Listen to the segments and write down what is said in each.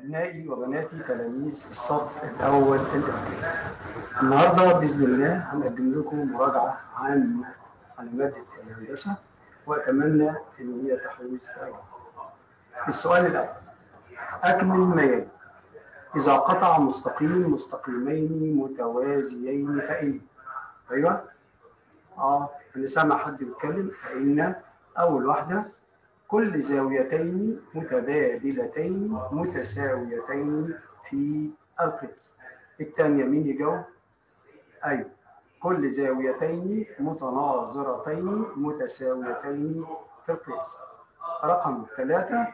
أبنائي وبناتي تلاميذ الصف الأول الابتدائي. النهاردة بإذن الله هنقدم لكم مراجعة عامة على مادة الهندسة وأتمنى إن هي تحوز أيضا. السؤال الأول أكمل ما يلي إذا قطع مستقيم مستقيمين متوازيين فإن أيوه آه أنا سامع حد بيتكلم فإن أول واحدة كل زاويتين متبادلتين متساويتين في القياس الثانية مين يجاوب؟ أيوه كل زاويتين متناظرتين متساويتين في القياس رقم ثلاثة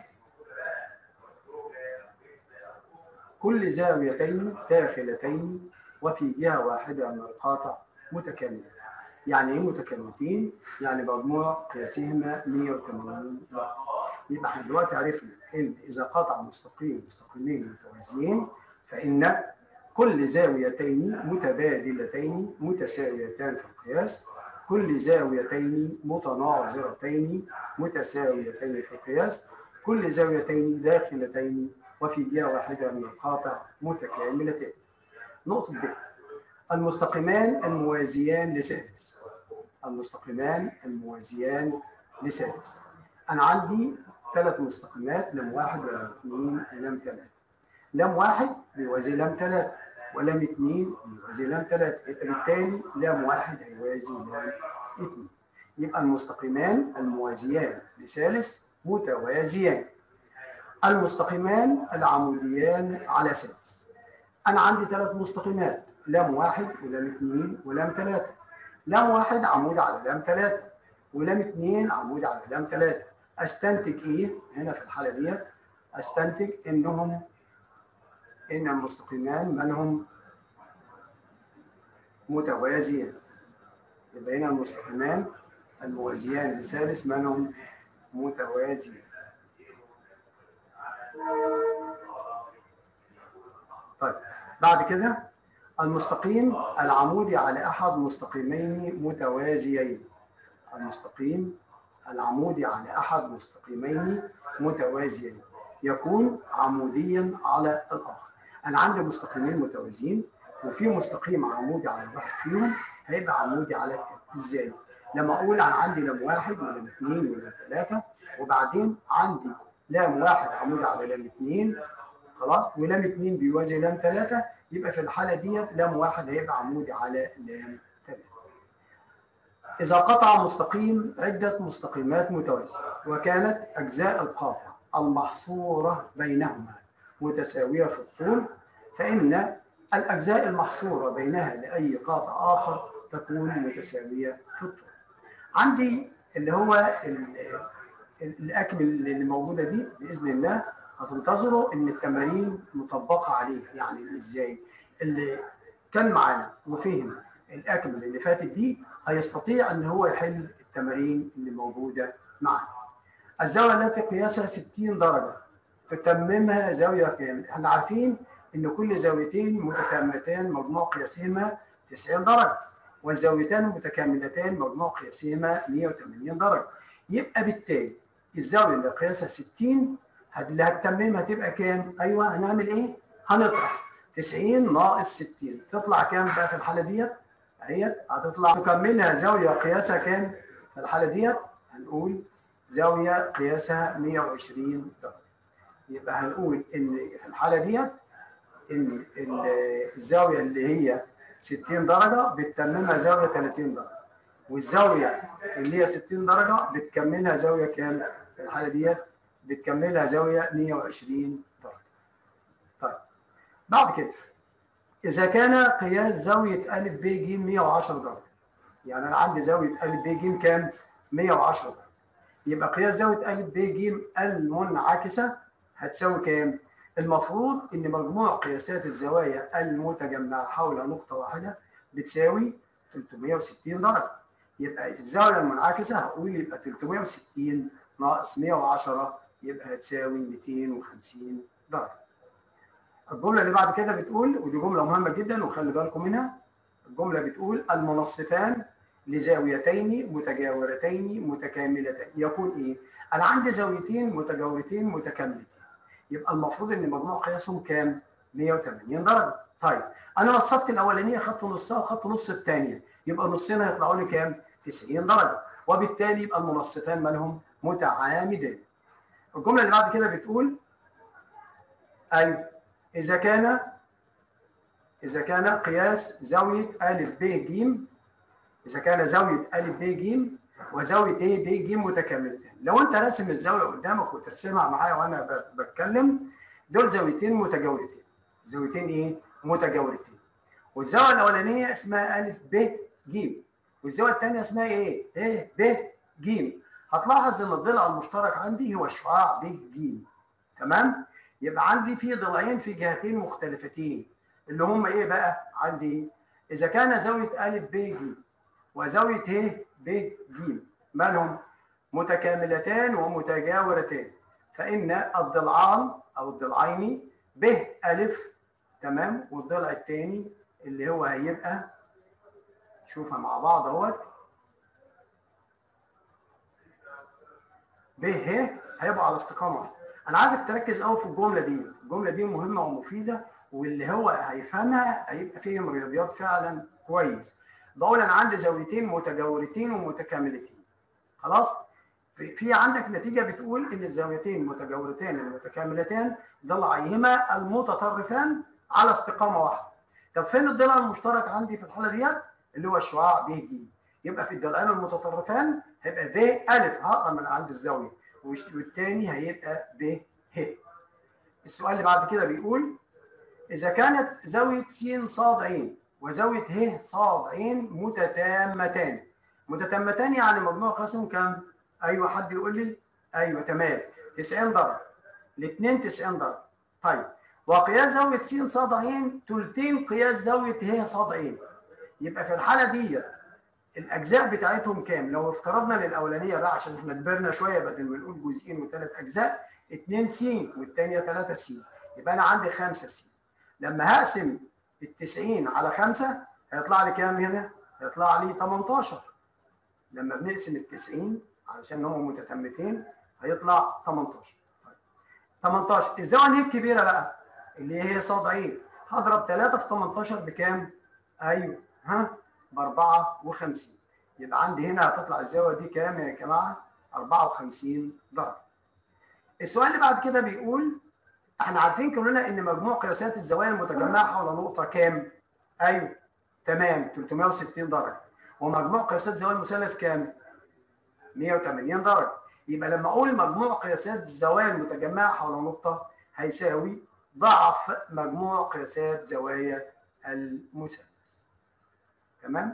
كل زاويتين داخلتين وفي جهة واحدة من القاطع متكاملتين يعني ايه متكاملتين؟ يعني مجموع قياسهما 180 درجة. يبقى احنا دلوقتي عرفنا ان اذا قطع مستقيم مستقيمين متوازيين فان كل زاويتين متبادلتين متساويتان في القياس كل زاويتين متناظرتين متساويتين في القياس كل زاويتين داخلتين وفي جهة واحدة من القاطع متكاملتين. نقطة ب المستقيمان الموازيان لسادس المستقيمان الموازيان لسادس أنا عندي ثلاث مستقيمات لم واحد ولم اثنين ولم ثلاثة لم واحد بيوازي لم ثلاثة ولم اثنين بيوازي لم ثلاثة يبقى بالتالي لم واحد هيوازي لم اثنين يبقى المستقيمان الموازيان لثالث متوازيان المستقيمان العموديان على سادس أنا عندي ثلاث مستقيمات لام واحد ولام اثنين ولام ثلاثة لام واحد عمود على لام ثلاثة ولام اثنين عمود على لام ثلاثة استنتج ايه هنا في الحالة ديت استنتج انهم ان المستقيمان منهم متوازيان يبقى هنا المستقيمان الموازيان لثالث منهم متوازيان طيب بعد كده المستقيم العمودي على احد مستقيمين متوازيين المستقيم العمودي على احد مستقيمين متوازيين يكون عموديا على الاخر انا عندي مستقيمين متوازيين وفي مستقيم عمودي على واحد فيهم هيبقى عمودي على الثاني ازاي لما اقول انا عندي لام واحد ولام اثنين ولام ثلاثه وبعدين عندي لام واحد عمودي على لام اثنين خلاص ولام اثنين بيوازي لام ثلاثه يبقى في الحاله ديت لام واحد هيبقى عمودي على لام ثلاثه. اذا قطع مستقيم عده مستقيمات متوازيه وكانت اجزاء القاطع المحصوره بينهما متساويه في الطول فان الاجزاء المحصوره بينها لاي قاطع اخر تكون متساويه في الطول. عندي اللي هو الاكمل اللي موجوده دي باذن الله هتنتظروا ان التمارين مطبقه عليه يعني ازاي اللي كان معانا وفهم الاكمل اللي فاتت دي هيستطيع ان هو يحل التمارين اللي موجوده معانا الزاويه التي قياسها 60 درجه تتممها زاويه كام احنا عارفين ان كل زاويتين متكاملتان مجموع قياسهما 90 درجه والزاويتان المتكاملتان مجموع قياسهما 180 درجه يبقى بالتالي الزاويه اللي قياسها 60 اللي هتتممها تبقى كام؟ ايوه هنعمل ايه؟ هنطرح 90 ناقص 60 تطلع كام بقى في الحاله ديت؟ اهيت هتطلع نكملها زاويه قياسها كام؟ في الحاله ديت هنقول زاويه قياسها 120 درجه. يبقى هنقول ان في الحاله ديت ان الزاويه اللي هي 60 درجه بتتممها زاويه 30 درجه. والزاويه اللي هي 60 درجه بتكملها زاويه كام؟ في الحاله ديت بتكملها زاويه 120 درجه. طيب بعد كده اذا كان قياس زاويه ا ب ج 110 درجه يعني انا عندي زاويه ا ب ج كام؟ 110 درجه. يبقى قياس زاويه ا ب ج المنعكسه هتساوي كام؟ المفروض ان مجموع قياسات الزوايا المتجمعه حول نقطه واحده بتساوي 360 درجه. يبقى الزاويه المنعكسه هقول يبقى 360 ناقص 110 يبقى هتساوي 250 درجه. الجمله اللي بعد كده بتقول ودي جمله مهمه جدا وخلي بالكم منها الجمله بتقول المنصفان لزاويتين متجاورتين متكاملتين يكون ايه؟ انا عندي زاويتين متجاورتين متكاملتين يبقى المفروض ان مجموع قياسهم كام 180 درجه طيب انا نصفت الاولانيه خدت نصها وخدت نص الثانيه يبقى نصين هيطلعوا لي كام 90 درجه وبالتالي يبقى المنصتان مالهم متعامدان الجمله اللي بعد كده بتقول اي اذا كان اذا كان قياس زاويه ا ب ج اذا كان زاويه ا ب ج وزاويه ا ب ج متكاملتان لو انت راسم الزاويه قدامك وترسمها معايا وانا بتكلم دول زاويتين متجاورتين زاويتين ايه متجاورتين والزاويه الاولانيه اسمها ا ب ج والزاويه الثانيه اسمها ايه ا ب ج هتلاحظ ان الضلع المشترك عندي هو الشعاع ب ج تمام يبقى عندي في ضلعين في جهتين مختلفتين اللي هم ايه بقى عندي اذا كان زاويه ا ب ج وزاويه ه ب ج مالهم متكاملتان ومتجاورتان فان الضلعان او الضلعين ب ا تمام والضلع الثاني اللي هو هيبقى شوفها مع بعض اهوت ب ه هيبقى على استقامه انا عايزك تركز قوي في الجمله دي الجمله دي مهمه ومفيده واللي هو هيفهمها هيبقى فهم رياضيات فعلا كويس بقول انا عندي زاويتين متجاورتين ومتكاملتين خلاص في, في عندك نتيجه بتقول ان الزاويتين المتجاورتان المتكاملتان ضلعيهما المتطرفان على استقامه واحده طب فين الضلع المشترك عندي في الحاله ديت اللي هو الشعاع ب ج يبقى في الضلعين المتطرفان هيبقى ب ا هقرا من عند الزاويه والتاني هيبقى ب ه السؤال اللي بعد كده بيقول إذا كانت زاوية س ص ع وزاوية ه ص ع متتامتان متتامتان يعني مجموع قاسم كام؟ أيوه حد يقول لي؟ أيوه تمام 90 درجة الاثنين 90 درجة طيب وقياس زاوية س ص ع تلتين قياس زاوية ه ص ع يبقى في الحالة دي الاجزاء بتاعتهم كام؟ لو افترضنا للاولانيه بقى عشان احنا كبرنا شويه بدل ما نقول جزئين وثلاث اجزاء 2 س والثانيه 3 س يبقى انا عندي 5 س لما هقسم ال 90 على 5 هيطلع لي كام هنا؟ هيطلع لي 18 لما بنقسم ال 90 علشان هم متتمتين هيطلع 18 طيب 18 الزاويه الكبيره بقى اللي هي ص ع هضرب 3 في 18 بكام؟ ايوه ها ب 54 يبقى عندي هنا هتطلع الزاويه دي كام يا جماعه؟ 54 درجه. السؤال اللي بعد كده بيقول احنا عارفين كلنا ان مجموع قياسات الزوايا المتجمعه حول نقطه كام؟ ايوه تمام 360 درجه. ومجموع قياسات زوايا المثلث كام؟ 180 درجه. يبقى لما اقول مجموع قياسات الزوايا المتجمعه حول نقطه هيساوي ضعف مجموع قياسات زوايا المثلث. تمام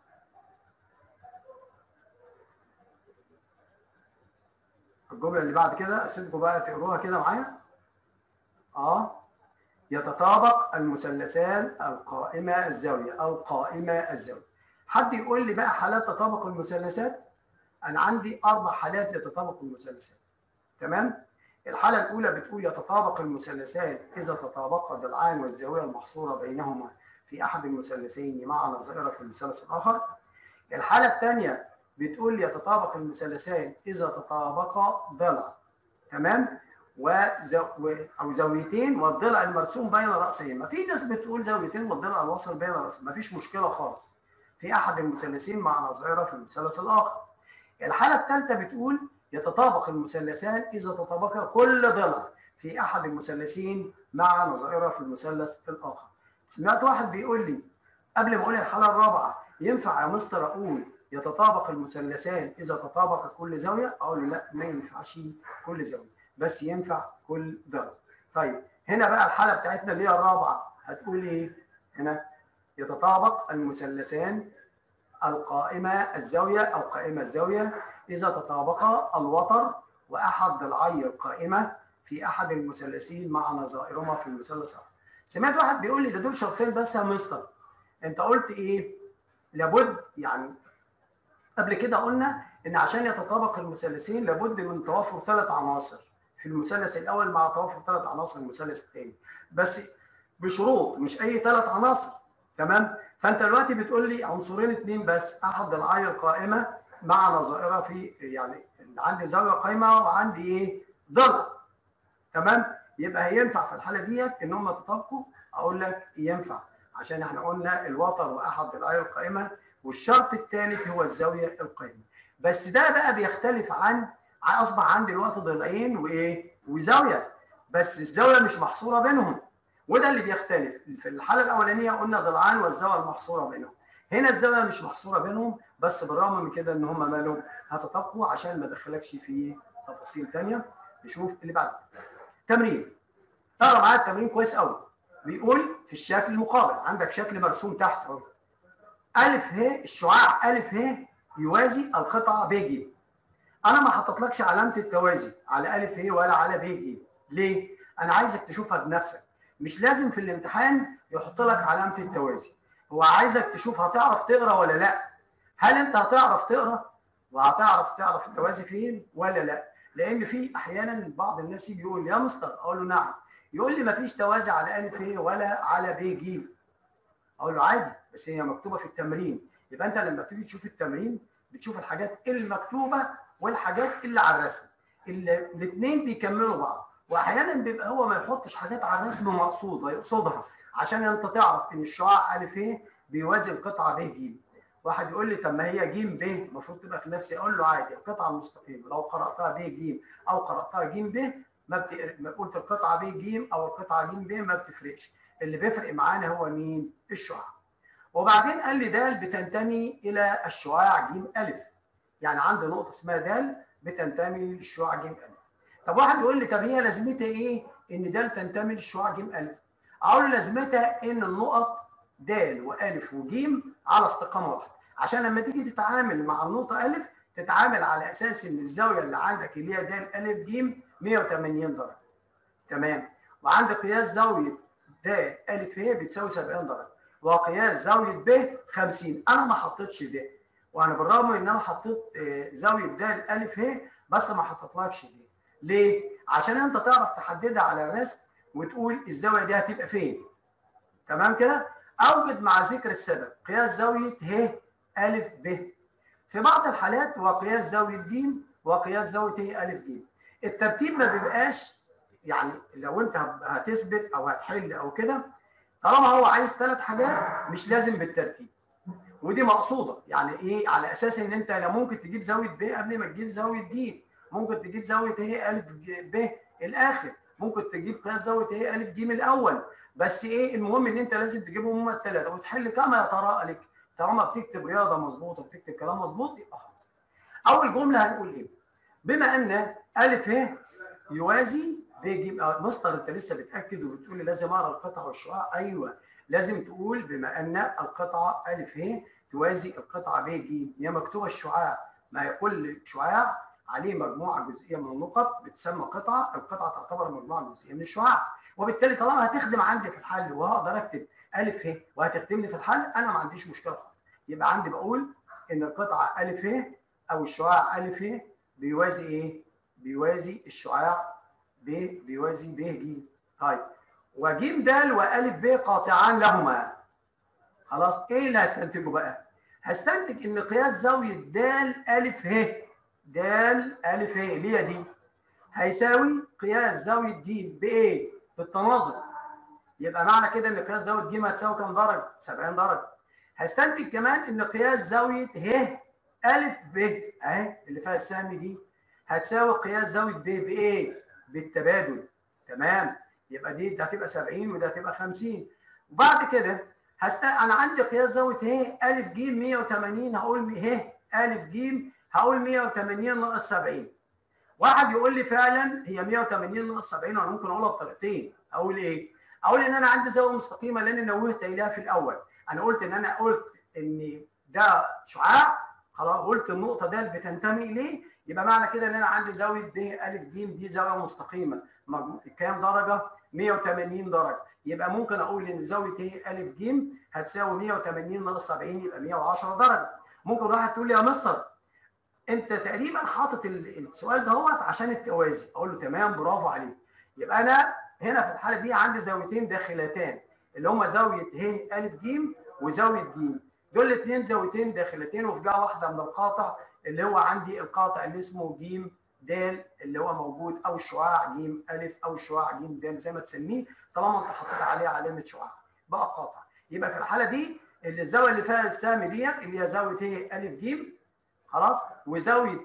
الجمله اللي بعد كده اسيبكم بقى تقروها كده معايا اه يتطابق المثلثان القائمه الزاويه او قائمه الزاويه حد يقول لي بقى حالات تطابق المثلثات انا عندي اربع حالات لتطابق المثلثات تمام الحاله الاولى بتقول يتطابق المثلثان اذا تطابق ضلعان والزاويه المحصوره بينهما في احد المثلثين مع نظائر في المثلث الاخر الحاله الثانيه بتقول يتطابق المثلثان اذا تطابقا ضلع تمام وزو... او زاويتين والضلع المرسوم بين راسهما في ناس بتقول زاويتين والضلع الواصل بين راسهما مفيش مشكله خالص في احد المثلثين مع نظائر في المثلث الاخر الحاله الثالثه بتقول يتطابق المثلثان اذا تطابقا كل ضلع في احد المثلثين مع نظائر في المثلث الاخر سمعت واحد بيقول لي قبل ما اقول الحاله الرابعه ينفع يا مستر اقول يتطابق المثلثان اذا تطابق كل زاويه اقول له لا ما ينفعش كل زاويه بس ينفع كل ضرب طيب هنا بقى الحاله بتاعتنا اللي هي الرابعه هتقول ايه هنا يتطابق المثلثان القائمه الزاويه او قائمه الزاويه اذا تطابقا الوتر واحد ضلعي القائمه في احد المثلثين مع نظائرهما في المثلث الاخر سمعت واحد بيقول لي ده دول شرطين بس يا مستر انت قلت ايه لابد يعني قبل كده قلنا ان عشان يتطابق المثلثين لابد من توافر ثلاث عناصر في المثلث الاول مع توافر ثلاث عناصر المثلث الثاني بس بشروط مش اي ثلاث عناصر تمام فانت دلوقتي بتقول لي عنصرين اثنين بس احد ضلعي القائمه مع نظائرها في يعني عندي زاويه قائمه وعندي ايه ضلع تمام يبقى هينفع في الحاله ديت ان هم يتطابقوا اقول لك ينفع عشان احنا قلنا الوتر واحد ضلعي القائمه والشرط الثالث هو الزاويه القائمه بس ده بقى بيختلف عن اصبح عندي دلوقتي ضلعين وايه وزاويه بس الزاويه مش محصوره بينهم وده اللي بيختلف في الحاله الاولانيه قلنا ضلعان والزاويه المحصوره بينهم هنا الزاويه مش محصوره بينهم بس بالرغم من كده ان هم مالهم هتطابقوا عشان ما ادخلكش في تفاصيل ثانيه نشوف اللي بعد تمرين اقرا معايا التمرين كويس قوي بيقول في الشكل المقابل عندك شكل مرسوم تحت اهو الف ه الشعاع الف ه يوازي القطعه ب ج انا ما حطيتلكش علامه التوازي على الف ه ولا على ب ج ليه انا عايزك تشوفها بنفسك مش لازم في الامتحان يحط لك علامه التوازي هو عايزك تشوف هتعرف تقرا ولا لا هل انت هتعرف تقرا وهتعرف تعرف التوازي فين ولا لا لان في احيانا بعض الناس يجي يقول يا مستر اقول له نعم يقول لي مفيش توازي على الف ه ولا على ب ج اقول له عادي بس هي مكتوبه في التمرين يبقى انت لما تيجي تشوف التمرين بتشوف الحاجات المكتوبه والحاجات اللي على الرسم الاثنين بيكملوا بعض واحيانا بيبقى هو ما يحطش حاجات على الرسم مقصود ويقصدها عشان انت تعرف ان الشعاع الف ه بيوازي القطعه ب ج واحد يقول لي طب ما هي ج ب المفروض تبقى في نفسي اقول له عادي القطعه المستقيمه لو قراتها ب ج او قراتها ج ب ما بت... قلت القطعه ب ج او القطعه ج ب ما بتفرقش اللي بيفرق معانا هو مين الشعاع وبعدين قال لي د بتنتمي الى الشعاع ج الف يعني عندي نقطه اسمها د بتنتمي للشعاع ج الف طب واحد يقول لي طب هي لازمتها ايه ان د تنتمي للشعاع ج الف اقول له لازمتها ان النقط د والف وج على استقامه واحده عشان لما تيجي تتعامل مع النقطه الف تتعامل على اساس ان الزاويه اللي عندك اللي هي د الف ج 180 درجه تمام وعند قياس زاويه د الف ه بتساوي 70 درجه وقياس زاويه ب 50 انا ما حطيتش د وانا بالرغم ان انا حطيت زاويه د الف ه بس ما حطيتلكش د ليه عشان انت تعرف تحددها على الرسم وتقول الزاويه دي هتبقى فين تمام كده اوجد مع ذكر السبب قياس زاويه ه الف ب في بعض الحالات وقياس زاويه ج وقياس زاويه ه الف ج الترتيب ما بيبقاش يعني لو انت هتثبت او هتحل او كده طالما هو عايز ثلاث حاجات مش لازم بالترتيب ودي مقصوده يعني ايه على اساس ان انت لو ممكن تجيب زاويه ب قبل ما تجيب زاويه ج ممكن تجيب زاويه ه الف ب الاخر ممكن تجيب قياس زاويه ه الف ج الاول بس ايه المهم ان انت لازم تجيبهم هم الثلاثه وتحل كما يتراءى لك طالما بتكتب رياضه مظبوطه بتكتب كلام مظبوط يبقى خلاص اول جمله هنقول ايه بما ان الف ه يوازي ب ج مستر انت لسه بتاكد وبتقول لي لازم اقرا القطعه والشعاع ايوه لازم تقول بما ان القطعه الف ه توازي القطعه ب ج هي مكتوبه الشعاع ما هي كل شعاع عليه مجموعه جزئيه من النقط بتسمى قطعه القطعه تعتبر مجموعه جزئيه من الشعاع وبالتالي طالما هتخدم عندي في الحل وهقدر اكتب الف ه وهتخدم لي في الحل انا ما عنديش مشكله خالص يبقى عندي بقول ان القطعه الف ه او الشعاع الف ه بيوازي ايه؟ بيوازي الشعاع ب بيوازي ب ج طيب وج د والف ب قاطعان لهما خلاص ايه اللي هستنتجه بقى؟ هستنتج ان قياس زاويه د الف ه د الف ه اللي هي دي هيساوي قياس زاويه ج بايه؟ بالتناظر يبقى معنى كده ان قياس زاويه ج هتساوي كام درجه؟ 70 درجه هستنتج كمان ان قياس زاويه ه الف ب اهي اللي فيها السهم دي هتساوي قياس زاويه ب بايه؟ بالتبادل تمام يبقى دي ده هتبقى 70 وده هتبقى 50 وبعد كده هست انا عندي قياس زاويه ه الف ج 180 هقول ه الف ج هقول 180 ناقص 70 واحد يقول لي فعلا هي 180 ناقص 70 وانا ممكن اقولها بطريقتين اقول ايه؟ اقول ان انا عندي زاويه مستقيمه لان نوهت اليها في الاول انا قلت ان انا قلت ان ده شعاع خلاص قلت النقطه ده اللي بتنتمي اليه يبقى معنى كده ان انا عندي زاويه ب ا ج دي زاويه مستقيمه كام درجه 180 درجه يبقى ممكن اقول ان زاويه ه ا ج هتساوي 180 ناقص 70 يبقى 110 درجه ممكن واحد تقول لي يا مستر انت تقريبا حاطط السؤال دهوت عشان التوازي اقول له تمام برافو عليك يبقى انا هنا في الحاله دي عندي زاويتين داخلتان اللي هم زاويه ه ا ج وزاويه ج دول الاثنين زاويتين داخلتين وفي جهه واحده من القاطع اللي هو عندي القاطع اللي اسمه ج د اللي هو موجود او الشعاع ج ا او الشعاع ج د زي ما تسميه طالما انت حطيت عليه علامه شعاع بقى قاطع يبقى في الحاله دي اللي الزاويه اللي فيها السهم ديت اللي هي زاويه ايه ا ج خلاص وزاويه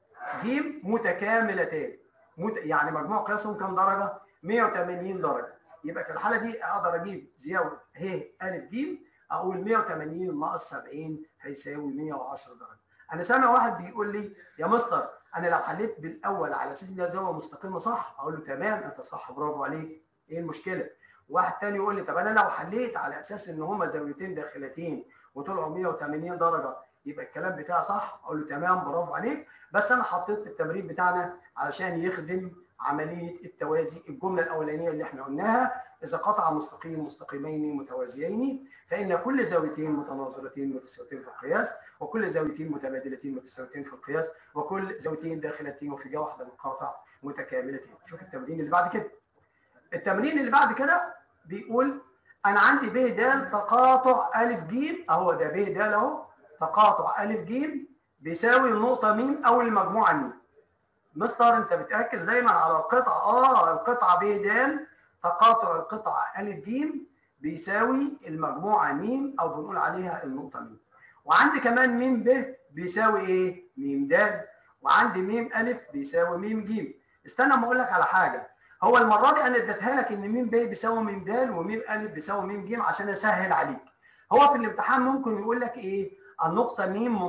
ج متكاملتان مت... يعني مجموع قياسهم كام درجه 180 درجه يبقى في الحاله دي اقدر اجيب زاويه ه ا ج اقول 180 ناقص 70 هيساوي 110 درجه انا سامع واحد بيقول لي يا مستر انا لو حليت بالاول على اساس ان زاويه مستقيمه صح اقول له تمام انت صح برافو عليك ايه المشكله واحد تاني يقول لي طب انا لو حليت على اساس ان هما زاويتين داخلتين وطلعوا 180 درجه يبقى الكلام بتاعي صح اقول له تمام برافو عليك بس انا حطيت التمرين بتاعنا علشان يخدم عمليه التوازي الجمله الاولانيه اللي احنا قلناها اذا قطع مستقيم مستقيمين متوازيين فان كل زاويتين متناظرتين متساويتين في القياس وكل زاويتين متبادلتين متساويتين في القياس وكل زاويتين داخلتين وفي جهه واحده من القاطع متكاملتين شوف التمرين اللي بعد كده التمرين اللي بعد كده بيقول انا عندي ب د تقاطع ا ج اهو ده ب د اهو تقاطع ا ج بيساوي النقطه م او المجموعه م مستر انت بتركز دايما على القطعه اه القطعه ب د تقاطع القطعه ا ج بيساوي المجموعه م او بنقول عليها النقطه م وعندي كمان م ب بيساوي ايه م د وعندي م ا بيساوي م ج استنى اما اقول لك على حاجه هو المره دي انا اديتها لك ان م ب بيساوي م د وم ا بيساوي م ج عشان اسهل عليك هو في الامتحان ممكن يقول لك ايه النقطه م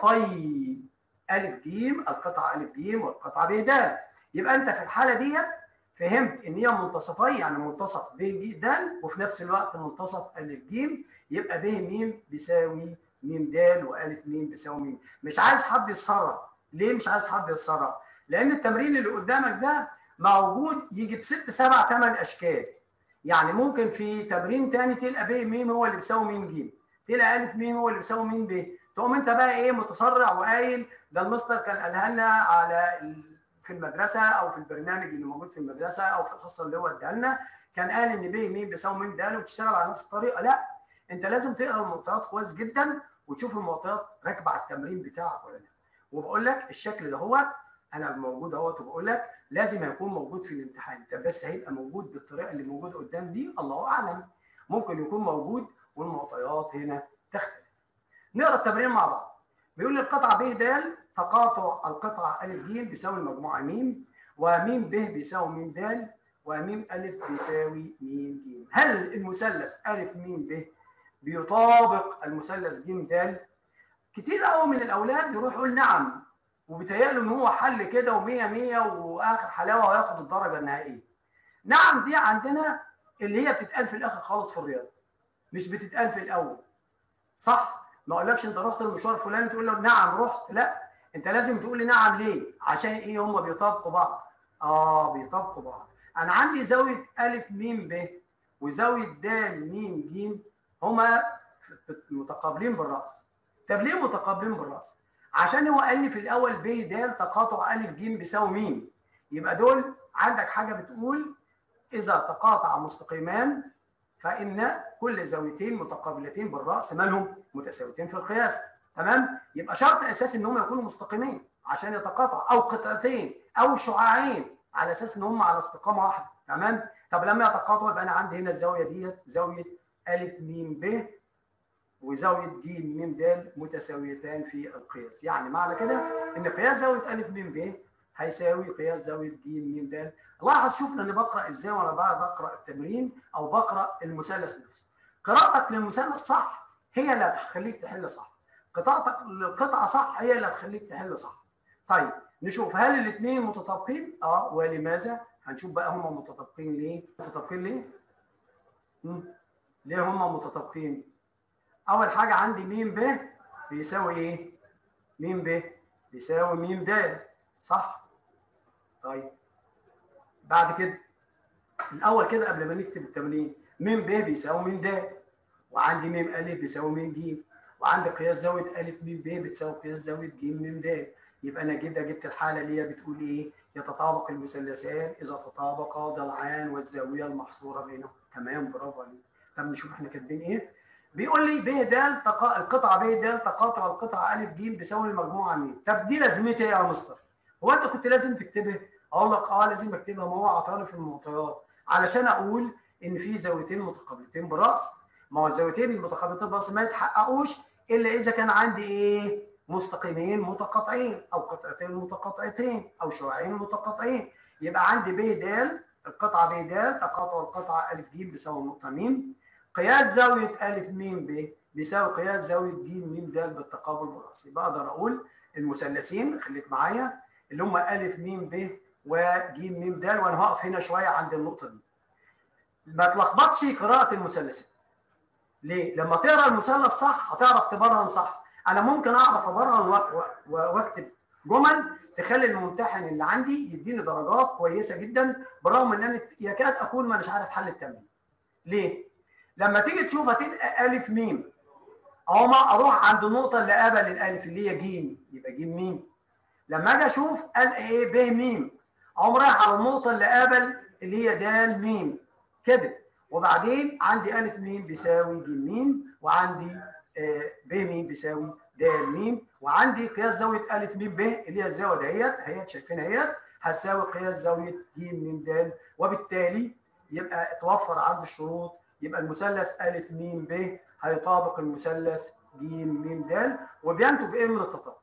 منتصفي ا ج القطعه ا ج والقطعه ب د يبقى انت في الحاله ديت فهمت ان هي منتصفي يعني منتصف ب ج د وفي نفس الوقت منتصف ا ج يبقى ب م بيساوي م د والف م بيساوي م مش عايز حد يتسرع ليه مش عايز حد يتسرع لان التمرين اللي قدامك ده موجود يجي بست سبع ثمان اشكال يعني ممكن في تمرين تاني تلقى ب م هو اللي بيساوي م ج تلقى الف م هو اللي بيساوي م ب تقوم انت بقى ايه متسرع وقايل ده المستر كان قالها لنا على في المدرسه او في البرنامج اللي موجود في المدرسه او في الحصه اللي هو اداها لنا كان قال ان ب م بيساوي م د وتشتغل على نفس الطريقه لا انت لازم تقرا المعطيات كويس جدا وتشوف المعطيات راكبه على التمرين بتاعك ولا لا وبقول لك الشكل ده هو انا موجود اهوت وبقول لك لازم يكون موجود في الامتحان طب بس هيبقى موجود بالطريقه اللي موجوده قدام دي الله اعلم ممكن يكون موجود والمعطيات هنا تختلف نقرا التمرين مع بعض بيقول لي القطعه ب د تقاطع القطعه ا ج بيساوي المجموعه م وم ب بيساوي م د وم ا بيساوي م ج هل المثلث ا م ب بيطابق المثلث ج د كتير قوي من الاولاد يروح يقول نعم وبيتهيأله ان هو حل كده و100 100 واخر حلاوه وياخد الدرجه النهائيه. نعم دي عندنا اللي هي بتتقال في الاخر خالص في الرياضه. مش بتتقال في الاول. صح؟ ما اقولكش انت رحت المشوار الفلاني تقول له نعم رحت، لا انت لازم تقول لي نعم ليه؟ عشان ايه هم بيطابقوا بعض؟ اه بيطابقوا بعض. انا عندي زاويه ا م ب وزاويه د م ج هما متقابلين بالراس. طب ليه متقابلين بالراس؟ عشان هو قال لي في الاول ب د تقاطع ا ج بيساوي م يبقى دول عندك حاجه بتقول اذا تقاطع مستقيمان فان كل زاويتين متقابلتين بالراس مالهم متساويتين في القياس تمام يبقى شرط اساسي ان هم يكونوا مستقيمين عشان يتقاطع او قطعتين او شعاعين على اساس ان هم على استقامه واحده تمام طب لما يتقاطعوا يبقى انا عندي هنا الزاويه ديت زاويه ا م ب وزاويه ج م د متساويتان في القياس يعني معنى كده ان قياس زاويه ا م ب هيساوي قياس زاويه ج م د لاحظ شوف انا بقرا ازاي وانا بعد بقرا التمرين او بقرا المثلث نفسه قراءتك للمثلث صح هي اللي هتخليك تحل صح قراءتك للقطعه صح هي اللي هتخليك تحل صح طيب نشوف هل الاثنين متطابقين اه ولماذا هنشوف بقى هم متطابقين ليه متطابقين ليه مم. ليه هم متطابقين اول حاجه عندي م ب بيساوي ايه م ب بيساوي م د صح طيب بعد كده الاول كده قبل ما نكتب التمرين م ب بيساوي م د وعندي م ا بيساوي م ج وعندي قياس زاويه ا م ب بتساوي قياس زاويه ج م د يبقى انا كده جبت الحاله اللي هي بتقول ايه يتطابق المثلثان اذا تطابقا ضلعان والزاويه المحصوره بينهم تمام برافو عليك طب نشوف احنا كاتبين ايه بيقول لي ب د تقا... القطعه ب د تقاطع القطعه ا ج بيساوي المجموعه م طب دي لازمتها ايه يا مستر هو انت كنت لازم تكتبها اقول لك اه لازم اكتبها ما هو عطاني في المعطيات علشان اقول ان في زاويتين متقابلتين براس ما هو الزاويتين المتقابلتين براس ما يتحققوش الا اذا كان عندي ايه مستقيمين متقاطعين او قطعتين متقاطعتين او شعاعين متقاطعين يبقى عندي ب د القطعه ب د تقاطع القطعه ا ج بيساوي نقطه م قياس زاويه ا م ب بيساوي قياس زاويه ج م د بالتقابل بالراس يبقى اقدر اقول المثلثين خليك معايا اللي هم ا م ب وج م د وانا هقف هنا شويه عند النقطه دي ما تلخبطش قراءه المثلثات ليه لما تقرا المثلث صح هتعرف تبرهن صح انا ممكن اعرف ابرهن واكتب جمل تخلي الممتحن اللي عندي يديني درجات كويسه جدا بالرغم ان انا يكاد اكون ما مش عارف حل التمرين ليه لما تيجي تشوف هتبقى الف ميم اهو ما اروح عند النقطه اللي قبل الالف اللي هي ج يبقى ج ميم لما اجي اشوف قال ايه ب ميم اقوم رايح على النقطه اللي قبل اللي هي د ميم كده وبعدين عندي الف ميم بيساوي ج ميم وعندي آه ب ميم بيساوي د ميم وعندي قياس زاويه الف ميم ب اللي هي الزاويه دهيت اهيت شايفينها اهيت هتساوي قياس زاويه ج ميم د وبالتالي يبقى اتوفر عند الشروط يبقى المثلث الف ميم ب هيطابق المثلث ج م د وبينتج ايه من التطابق؟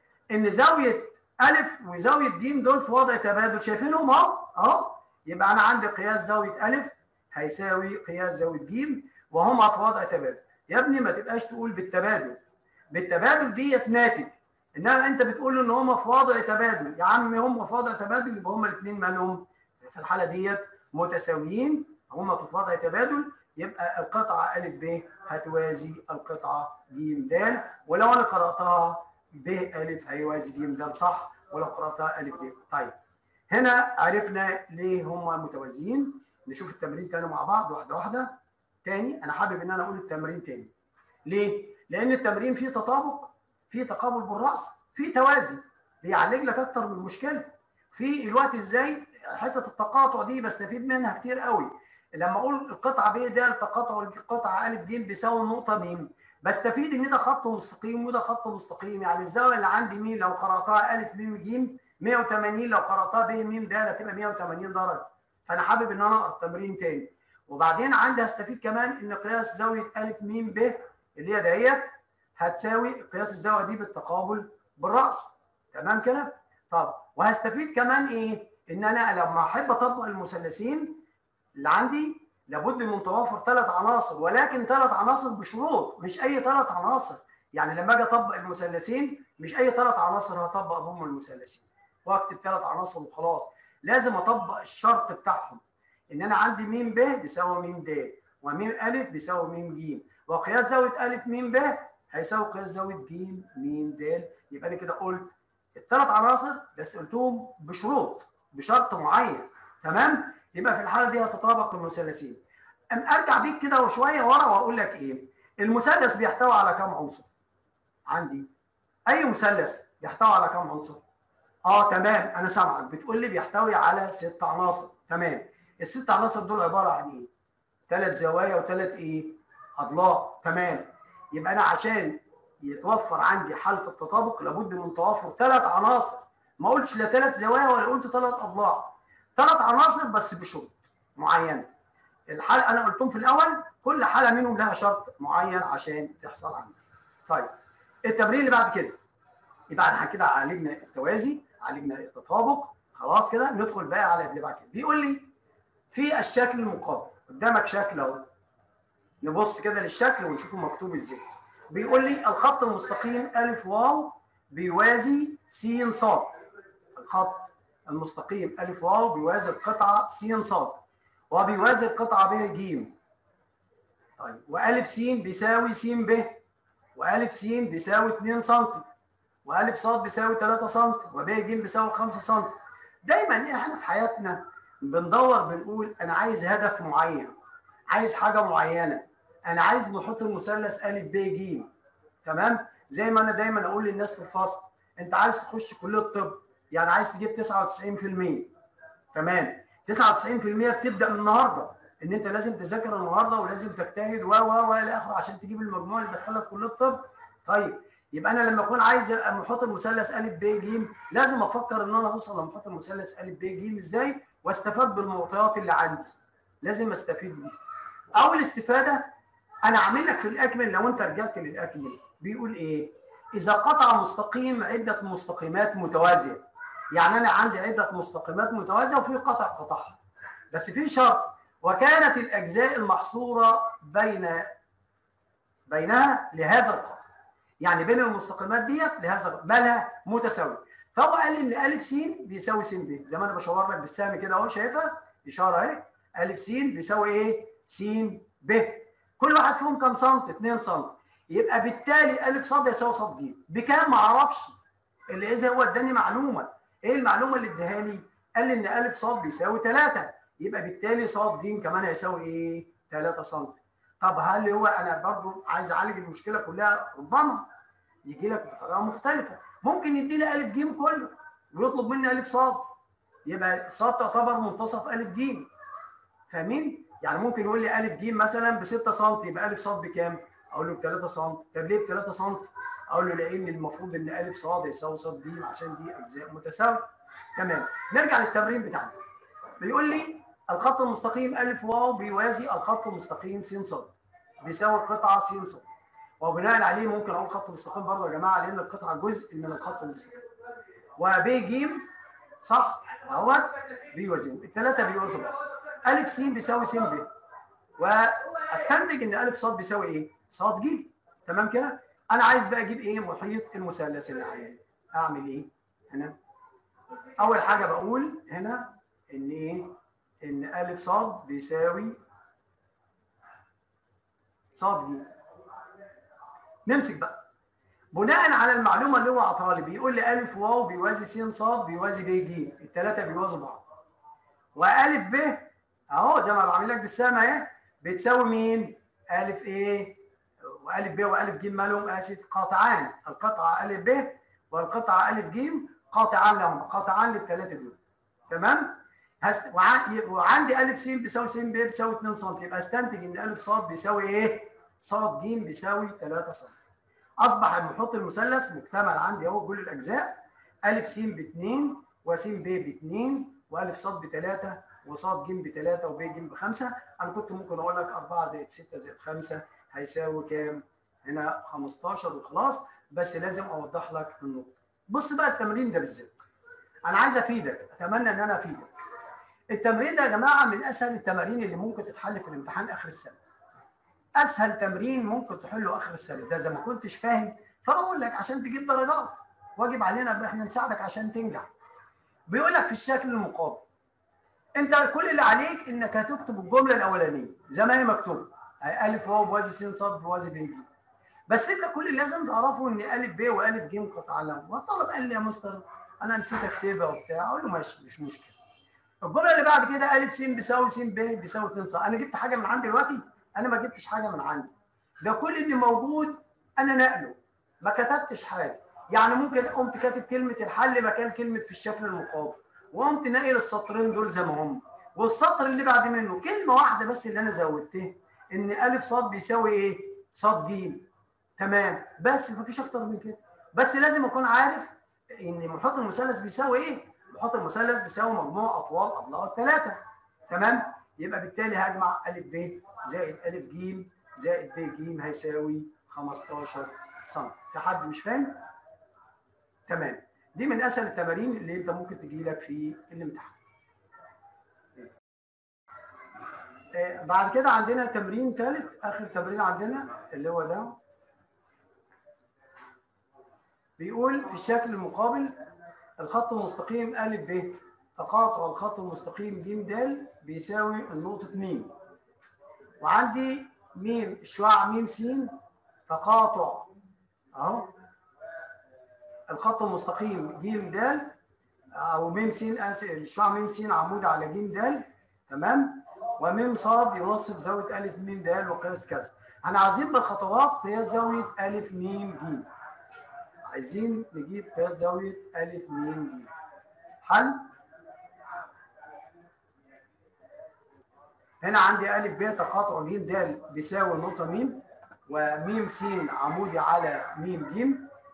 ان زاويه الف وزاويه ج دول في وضع تبادل شايفينهم اهو اهو يبقى انا عندي قياس زاويه الف هيساوي قياس زاويه ج وهما في وضع تبادل يا ابني ما تبقاش تقول بالتبادل بالتبادل ديت ناتج انما انت بتقول ان هما في وضع تبادل يا عم هم في وضع تبادل يبقى هما الاثنين مالهم في الحاله ديت متساويين هما في وضع تبادل يبقى القطعه ا ب هتوازي القطعه ج د ولو انا قراتها ب ا هيوازي ج د صح ولو قراتها ا ب طيب هنا عرفنا ليه هما متوازيين نشوف التمرين تاني مع بعض واحده واحده تاني انا حابب ان انا اقول التمرين تاني ليه لان التمرين فيه تطابق فيه تقابل بالراس فيه توازي بيعالج لك اكتر من مشكله في الوقت ازاي حته التقاطع دي بستفيد منها كتير قوي لما اقول القطعه ب د التقاطع القطعه ا ج بيساوي النقطه م بستفيد ان ده خط مستقيم وده خط مستقيم يعني الزاويه اللي عندي م لو قراتها ا م ج 180 لو قراتها ب م د هتبقى 180 درجه فانا حابب ان انا اقرا التمرين تاني وبعدين عندي هستفيد كمان ان قياس زاويه ا م ب اللي هي دهيت هتساوي قياس الزاويه دي بالتقابل بالراس تمام كده طب وهستفيد كمان ايه ان انا لما احب اطبق المثلثين اللي عندي لابد من توافر ثلاث عناصر ولكن ثلاث عناصر بشروط مش اي ثلاث عناصر يعني لما اجي اطبق المثلثين مش اي ثلاث عناصر هطبق بهم المثلثين واكتب ثلاث عناصر وخلاص لازم اطبق الشرط بتاعهم ان انا عندي م ب بيساوي م د وم ا بيساوي م ج وقياس زاويه ا م ب هيساوي قياس زاويه ج م د يبقى انا كده قلت الثلاث عناصر بس قلتهم بشروط بشرط معين تمام يبقى في الحاله دي هتطابق المثلثين ام ارجع بيك كده وشويه ورا واقول لك ايه المثلث بيحتوي على كام عنصر عندي اي مثلث بيحتوي على كام عنصر اه تمام انا سامعك بتقول لي بيحتوي على ست عناصر تمام الست عناصر دول عباره عن ايه ثلاث زوايا وثلاث ايه اضلاع تمام يبقى انا عشان يتوفر عندي حاله التطابق لابد من توافر ثلاث عناصر ما قلتش لا ثلاث زوايا ولا قلت ثلاث اضلاع ثلاث عناصر بس بشروط معينه الحاله انا قلتهم في الاول كل حاله منهم لها شرط معين عشان تحصل عندي طيب التمرين اللي بعد كده يبقى احنا كده عالجنا التوازي عالجنا التطابق خلاص كده ندخل بقى على اللي بعد كده بيقول لي في الشكل المقابل قدامك شكل اهو نبص كده للشكل ونشوفه مكتوب ازاي بيقول لي الخط المستقيم ا واو بيوازي س ص الخط المستقيم ا واو بيوازي القطعه س ص وبيوازي القطعه ب ج طيب والف س بيساوي س ب والف س بيساوي 2 سم والف ص بيساوي 3 سم وب ج بيساوي 5 سم دايما احنا في حياتنا بندور بنقول انا عايز هدف معين عايز حاجه معينه انا عايز نحط المثلث ا ب ج تمام زي ما انا دايما اقول للناس في الفصل انت عايز تخش كليه الطب يعني عايز تجيب 99% تمام 99% بتبدا من النهارده ان انت لازم تذاكر النهارده ولازم تجتهد و و و الى اخره عشان تجيب المجموع اللي يدخلك كليه الطب طيب يبقى انا لما اكون عايز محيط المثلث ا ب ج لازم افكر ان انا اوصل لمحيط المثلث ا ب ج ازاي واستفاد بالمعطيات اللي عندي لازم استفيد بيها اول استفاده انا عامل لك في الاكمل لو انت رجعت للاكمل بيقول ايه اذا قطع مستقيم عده مستقيمات متوازيه يعني انا عندي عده مستقيمات متوازيه وفي قطع قطعها بس في شرط وكانت الاجزاء المحصوره بين بينها لهذا القطع يعني بين المستقيمات ديت لهذا مالها متساويه فهو قال لي ان ا س بيساوي س ب زي ما انا بشاور لك بالسهم كده اهو شايفها اشاره اهي ا س بيساوي ايه س ب كل واحد فيهم كام سم 2 سم يبقى بالتالي ا ص يساوي ص ج بكام ما اعرفش اللي اذا هو اداني معلومه ايه المعلومه اللي اداها لي قال لي ان ا ص بيساوي 3 يبقى بالتالي ص ج كمان هيساوي ايه 3 سم طب هل هو انا برضو عايز اعالج المشكله كلها ربما يجي لك بطريقه مختلفه ممكن يدي لي ا ج كله ويطلب مني ا ص يبقى ص تعتبر منتصف ا ج فاهمين يعني ممكن يقول لي ا ج مثلا ب 6 سم يبقى ا ص بكام اقول له ب 3 سم طب ليه ب 3 سم اقول له لان المفروض ان ا ص يساوي ص ج عشان دي اجزاء متساويه تمام نرجع للتمرين بتاعنا بيقول لي الخط المستقيم ا واو بيوازي الخط المستقيم س ص بيساوي القطعه س ص وبناء عليه ممكن اقول خط مستقيم برضه يا جماعه لان القطعه جزء من الخط المستقيم وب ج صح اهوت بيوازيهم الثلاثه بيوازوا بعض ا س بيساوي س ب واستنتج ان ا ص بيساوي ايه؟ ص ج تمام كده؟ انا عايز بقى اجيب ايه؟ محيط المثلث اللي عندي اعمل ايه؟ هنا اول حاجه بقول هنا ان ايه؟ ان ا ص بيساوي ص ج نمسك بقى بناء على المعلومه اللي هو عطاها لي بيقول لي ا واو بيوازي س ص بيوازي ب ج الثلاثه بيوازوا بعض والف ب اهو زي ما بعمل لك بالسهم اهي بتساوي مين؟ الف ايه؟ والف ب والف ج مالهم اسف قاطعان القطعه الف ب والقطعه الف ج قاطعان لهم قاطعان للثلاثه دول تمام؟ هست... وعندي الف س بيساوي س ب بيساوي 2 سم يبقى استنتج ان الف ص بيساوي ايه؟ ص ج بيساوي 3 سم اصبح المحيط المثلث مكتمل عندي اهو كل الاجزاء ا س ب 2 وس ب ب 2 والف ص ب 3 وصاد ج ب 3 وب ج ب 5 انا كنت ممكن اقول لك 4 زائد 6 زائد 5 هيساوي كام؟ هنا 15 وخلاص بس لازم اوضح لك النقطه. بص بقى التمرين ده بالذات. انا عايز افيدك اتمنى ان انا افيدك. التمرين ده يا جماعه من اسهل التمارين اللي ممكن تتحل في الامتحان اخر السنه. اسهل تمرين ممكن تحله اخر السنه ده اذا ما كنتش فاهم فبقول لك عشان تجيب درجات واجب علينا ان احنا نساعدك عشان تنجح. بيقول لك في الشكل المقابل انت كل اللي عليك انك هتكتب الجمله الاولانيه زي ما هي مكتوبه الف واو بوازي س ص بوازي ب ج بس انت كل اللي لازم تعرفه ان الف ب والف ج قطعه لهم والطالب قال لي يا مستر انا نسيت اكتبها وبتاع اقول له ماشي مش مشكله الجمله اللي بعد كده الف س بيساوي س ب بيساوي 2 ص انا جبت حاجه من عندي دلوقتي انا ما جبتش حاجه من عندي ده كل اللي موجود انا نقله ما كتبتش حاجه يعني ممكن قمت كاتب كلمه الحل مكان كلمه في الشكل المقابل وقمت ناقل السطرين دول زي ما هم والسطر اللي بعد منه كلمه واحده بس اللي انا زودتها ان ا ص بيساوي ايه؟ ص ج تمام بس مفيش اكتر من كده بس لازم اكون عارف ان محيط المثلث بيساوي ايه؟ محيط المثلث بيساوي مجموع اطوال اضلاعه الثلاثه تمام؟ يبقى بالتالي هجمع ا ب زائد ا ج زائد ب ج هيساوي 15 سم في حد مش فاهم؟ تمام دي من اسهل التمارين اللي انت ممكن تجي لك في الامتحان بعد كده عندنا تمرين ثالث اخر تمرين عندنا اللي هو ده بيقول في الشكل المقابل الخط المستقيم ا ب تقاطع الخط المستقيم ج د بيساوي النقطة م وعندي م الشعاع م س تقاطع اهو الخط المستقيم ج د او م س اسف الشعاع م س عمود على ج د تمام وميم صاد ينصف زاويه الف م د وقياس كذا احنا عايزين بالخطوات قياس زاويه الف م ج عايزين نجيب قياس زاويه الف م ج حل هنا عندي الف ب تقاطع ج د بيساوي نقطه م وم س عمودي على م ج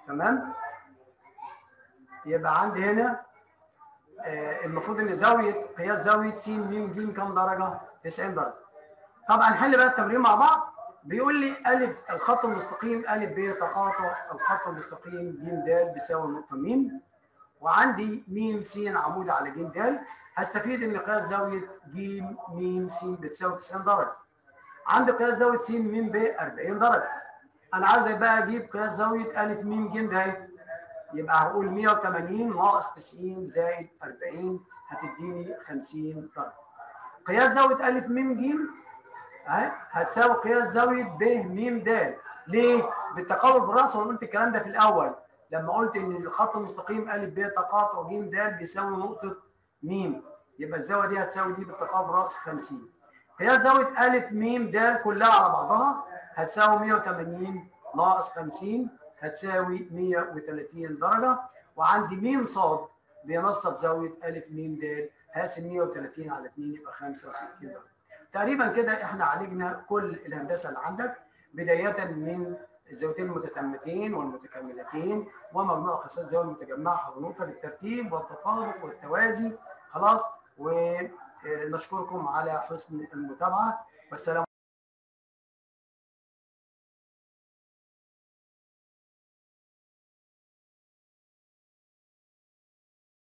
تمام يبقى عندي هنا آه المفروض ان زاويه قياس زاويه س م ج كام درجه 90 درجه طبعا نحل بقى التمرين مع بعض بيقول لي الف الخط المستقيم الف ب تقاطع الخط المستقيم ج د بيساوي النقطه م وعندي م س عمود على ج د هستفيد ان قياس زاويه ج م س بتساوي 90 درجه عندي قياس زاويه س م ب 40 درجه انا عايز بقى اجيب قياس زاويه ا م ج د يبقى هقول 180 ناقص 90 زائد 40 هتديني 50 درجه قياس زاويه ا م ج اهي هتساوي قياس زاويه ب م د ليه؟ بالتقابل بالراس وانا قلت الكلام ده في الاول لما قلت ان الخط المستقيم ا ب تقاطع ج د بيساوي نقطه م يبقى الزاويه دي هتساوي دي بالتقابل راس 50 قياس زاويه ا م د كلها على بعضها هتساوي 180 ناقص 50 هتساوي 130 درجه وعندي م ص بينصب زاويه ا م د هقسم 130 على 2 يبقى 65 درجه تقريبا كده احنا عالجنا كل الهندسه اللي عندك بدايه من الزاويتين المتتمتين والمتكاملتين ومجموع قياسات الزاويه المتجمعه والنقطه بالترتيب والتطابق والتوازي خلاص ونشكركم على حسن المتابعه والسلام